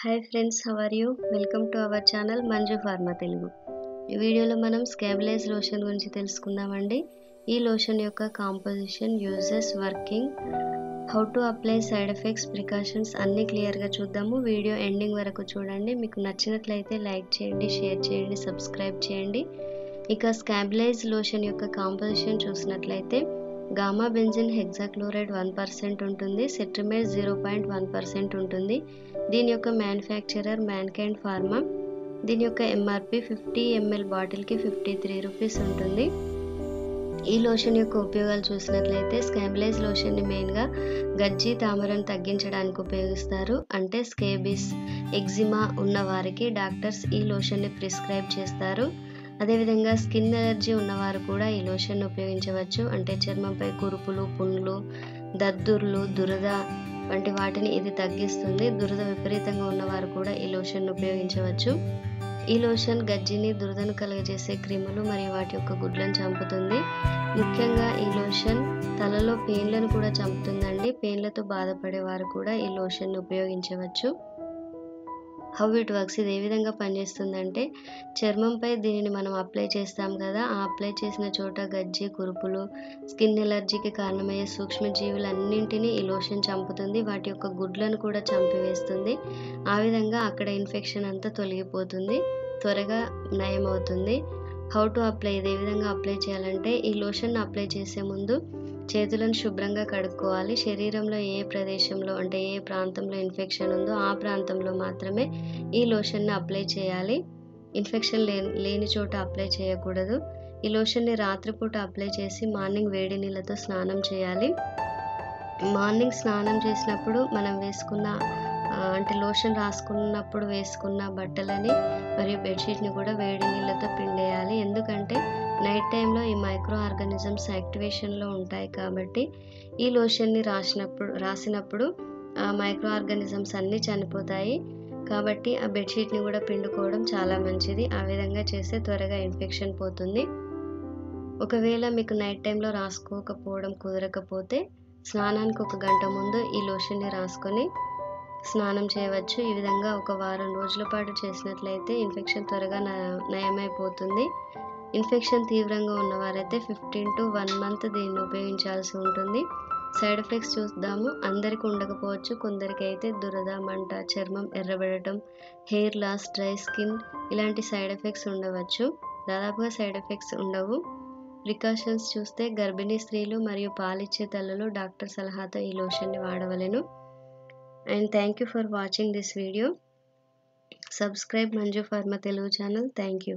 hi friends how are you welcome to our channel Manju pharma Telugu ఈ వీడియోలో మనం స్కాబిలైజ్ lotion గురించి తెలుసుకుందామండి ఈ లోషన్ యొక్క composition uses working how to apply side effects precautions అన్నీ క్లియర్గా చూద్దాము వీడియో ఎండింగ్ వరకు చూడండి మీకు నచ్చినట్లయితే లైక్ చేయండి షేర్ చేయండి సబ్స్క్రైబ్ చేయండి ఇక స్కాబిలైజ్ లోషన్ యొక్క కాంపోజిషన్ చూసినట్లయితే gamma benzene hexachloride one percent ఉంటుంది cetrimide zero point one percent ఉంటుంది దీని యొక్క మ్యానుఫ్యాక్చరర్ మ్యాన్కైండ్ ఫార్మా దీని యొక్క ఎంఆర్పి ఫిఫ్టీ ఎంఎల్ బాటిల్కి ఫిఫ్టీ త్రీ రూపీస్ ఉంటుంది ఈ లోషన్ యొక్క ఉపయోగాలు చూసినట్లయితే స్కాబిలైజ్ లోషన్ని మెయిన్గా గజ్జి తామరను తగ్గించడానికి ఉపయోగిస్తారు అంటే స్కేబిస్ ఎగ్జిమా ఉన్న వారికి డాక్టర్స్ ఈ లోషన్ని ప్రిస్క్రైబ్ చేస్తారు అదేవిధంగా స్కిన్ ఎలర్జీ ఉన్నవారు కూడా ఈ లోషన్ ఉపయోగించవచ్చు అంటే చర్మంపై కురుపులు పుండ్లు దద్దుర్లు దురద వంటి వాటిని ఇది తగ్గిస్తుంది దురద విపరీతంగా ఉన్నవారు కూడా ఈ లోషన్ ఉపయోగించవచ్చు ఈ లోషన్ గజ్జిని దురదను కలుగజేసే క్రిములు మరియు వాటి యొక్క గుడ్లను చంపుతుంది ముఖ్యంగా ఈ లోషన్ తలలో పెయిన్లను కూడా చంపుతుందండి పెయిన్లతో బాధపడే వారు కూడా ఈ లోషన్ ఉపయోగించవచ్చు హౌ ఇట్ వర్క్స్ ఇది ఏ విధంగా పనిచేస్తుందంటే చర్మంపై దీనిని మనం అప్లై చేస్తాం కదా ఆ అప్లై చేసిన చోట గజ్జి కురుపులు స్కిన్ ఎలర్జీకి కారణమయ్యే సూక్ష్మజీవులన్నింటినీ ఈ లోషన్ చంపుతుంది వాటి యొక్క గుడ్లను కూడా చంపివేస్తుంది ఆ విధంగా అక్కడ ఇన్ఫెక్షన్ అంతా తొలగిపోతుంది త్వరగా నయం అవుతుంది హౌ టు అప్లై ఇది ఏ విధంగా అప్లై చేయాలంటే ఈ లోషన్ అప్లై చేసే ముందు చేతులను శుభ్రంగా కడుక్కోవాలి శరీరంలో ఏ ప్రదేశంలో అంటే ఏ ప్రాంతంలో ఇన్ఫెక్షన్ ఉందో ఆ ప్రాంతంలో మాత్రమే ఈ లోషన్ని అప్లై చేయాలి ఇన్ఫెక్షన్ లేని లేని చోట అప్లై చేయకూడదు ఈ లోషన్ని రాత్రిపూట అప్లై చేసి మార్నింగ్ వేడి నీళ్ళతో స్నానం చేయాలి మార్నింగ్ స్నానం చేసినప్పుడు మనం వేసుకున్న అంటే లోషన్ రాసుకున్నప్పుడు వేసుకున్న బట్టలని మరియు బెడ్షీట్ని కూడా వేడి నీళ్ళతో పిండేయాలి ఎందుకంటే నైట్ టైంలో ఈ మైక్రో ఆర్గానిజమ్స్ యాక్టివేషన్లో ఉంటాయి కాబట్టి ఈ లోషన్ని రాసినప్పుడు రాసినప్పుడు ఆ మైక్రో ఆర్గానిజమ్స్ అన్నీ చనిపోతాయి కాబట్టి ఆ బెడ్షీట్ని కూడా పిండుకోవడం చాలా మంచిది ఆ విధంగా చేస్తే త్వరగా ఇన్ఫెక్షన్ పోతుంది ఒకవేళ మీకు నైట్ టైంలో రాసుకోకపోవడం కుదరకపోతే స్నానానికి ఒక గంట ముందు ఈ లోషన్ని రాసుకొని స్నానం చేయవచ్చు ఈ విధంగా ఒక వారం రోజుల పాటు చేసినట్లయితే ఇన్ఫెక్షన్ త్వరగా నయమైపోతుంది ఇన్ఫెక్షన్ తీవ్రంగా ఉన్నవారైతే ఫిఫ్టీన్ టు వన్ మంత్ దీన్ని ఉపయోగించాల్సి ఉంటుంది సైడ్ ఎఫెక్ట్స్ చూద్దాము అందరికీ ఉండకపోవచ్చు కొందరికి అయితే దురద మంట చర్మం ఎర్రబడటం హెయిర్ లాస్ డ్రై స్కిన్ ఇలాంటి సైడ్ ఎఫెక్ట్స్ ఉండవచ్చు దాదాపుగా సైడ్ ఎఫెక్ట్స్ ఉండవు ప్రికాషన్స్ చూస్తే గర్భిణీ స్త్రీలు మరియు పాలిచ్చే తల్లులు డాక్టర్ సలహాతో ఈ లోషన్ని వాడవలెను and thank you for watching this video subscribe Manju pharma Telugu channel thank you